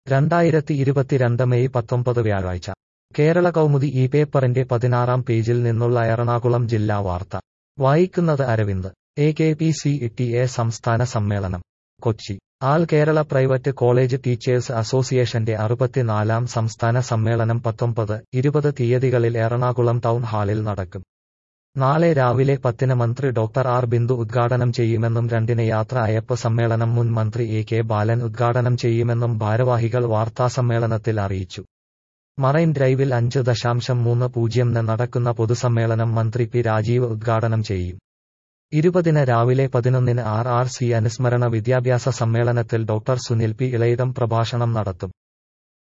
രണ്ടായിരത്തി ഇരുപത്തിരണ്ട് മെയ് പത്തൊമ്പത് വ്യാഴാഴ്ച കേരള കൗമുദി ഈ പേപ്പറിന്റെ പതിനാറാം പേജിൽ നിന്നുള്ള എറണാകുളം ജില്ലാ വാർത്ത വായിക്കുന്നത് Aravind A K P C T A സംസ്ഥാന സമ്മേളനം Kochi all Kerala private college teachers അസോസിയേഷന്റെ അറുപത്തിനാലാം സംസ്ഥാന സമ്മേളനം പത്തൊമ്പത് ഇരുപത് തീയതികളിൽ എറണാകുളം ടൗൺ ഹാളിൽ നടക്കും നാളെ രാവിലെ പത്തിന് മന്ത്രി ഡോക്ടർ ആർ ബിന്ദു ഉദ്ഘാടനം ചെയ്യുമെന്നും രണ്ടിന് യാത്ര അയപ്പ് സമ്മേളനം മുൻ മന്ത്രി എ കെ ബാലൻ ഉദ്ഘാടനം ചെയ്യുമെന്നും ഭാരവാഹികൾ വാർത്താസമ്മേളനത്തിൽ അറിയിച്ചു മറൈൻ ഡ്രൈവിൽ അഞ്ച് ദശാംശം മൂന്ന് പൂജ്യംന് നടക്കുന്ന പൊതുസമ്മേളനം മന്ത്രി പി രാജീവ് ഉദ്ഘാടനം ചെയ്യും ഇരുപതിന് രാവിലെ പതിനൊന്നിന് ആർ ആർ സി അനുസ്മരണ വിദ്യാഭ്യാസ സമ്മേളനത്തിൽ ഡോക്ടർ സുനിൽ പി ഇളയിടം പ്രഭാഷണം നടത്തും